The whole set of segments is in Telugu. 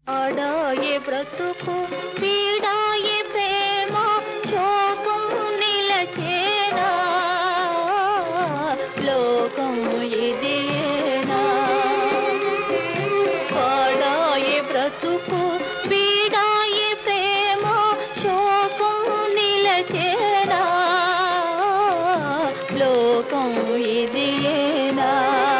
ఆడాయే బ్రతుకు పీడాయే ప్రేమ శోకం నిలచేనా లోకం ఇదేనా పాడాయే బ్రతుకు పీడాయే ప్రేమ శోకం నిలచేనా లోకం ఇదేనా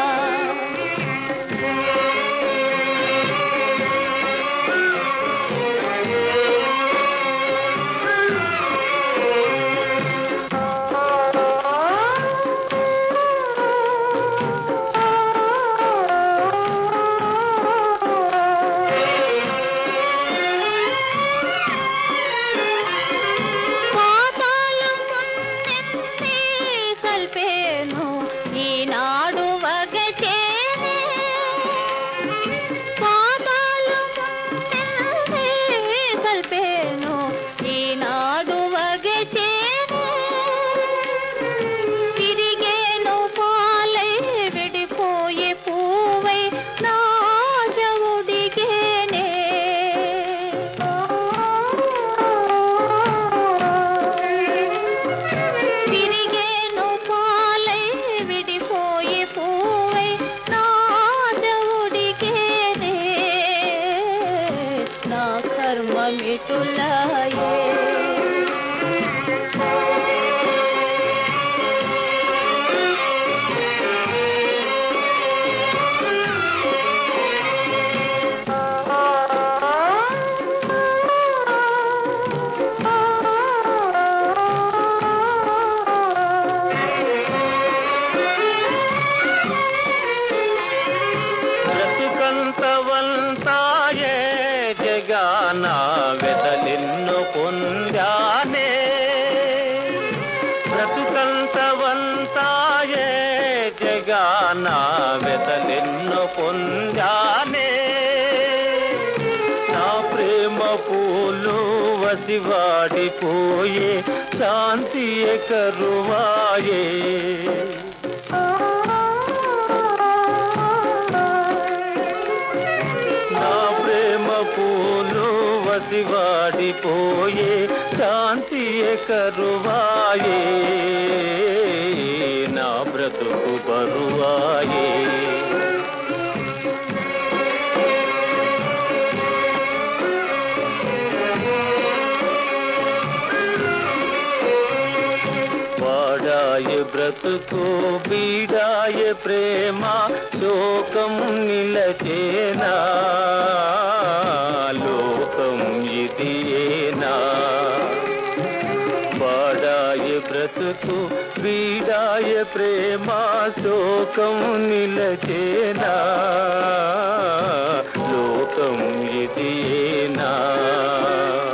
పాతాళమున్నెత్తి సల్పేను ఈనాడు వగచేనే పాతాళమున్నెత్తి సల్పేను ఈనాడు వగచేనే తిరిగేను పాలై విడిపోయే పూవై నా చెవుడిగేనే తిరిగేను పాలై విడిపోయే పూవై నా చెవుడిగేనే నా కర్మమిటులాయే బ్రతుకంతవంతాయే జగాన వెదలిన్ను పొందానే బ్రతుకంతవంతాయే జగాన వెదలిన్ను పొందానే నా ప్రేమ పూలు వసివాడిపోయే శాంతి కరువాయే నా ప్రేమ పూలు వసివాడిపోయే శాంతి కరువాయే నా బ్రతుకు బరువాయే వాడాయ బ్రతుకు బీడాయ ప్రేమ లోకం నిలచేనా లోకం ఇదియేనా వాడాయ బ్రతుకు బీడాయ ప్రేమ శోకం నిలచేనా లోకం ఇదియేనా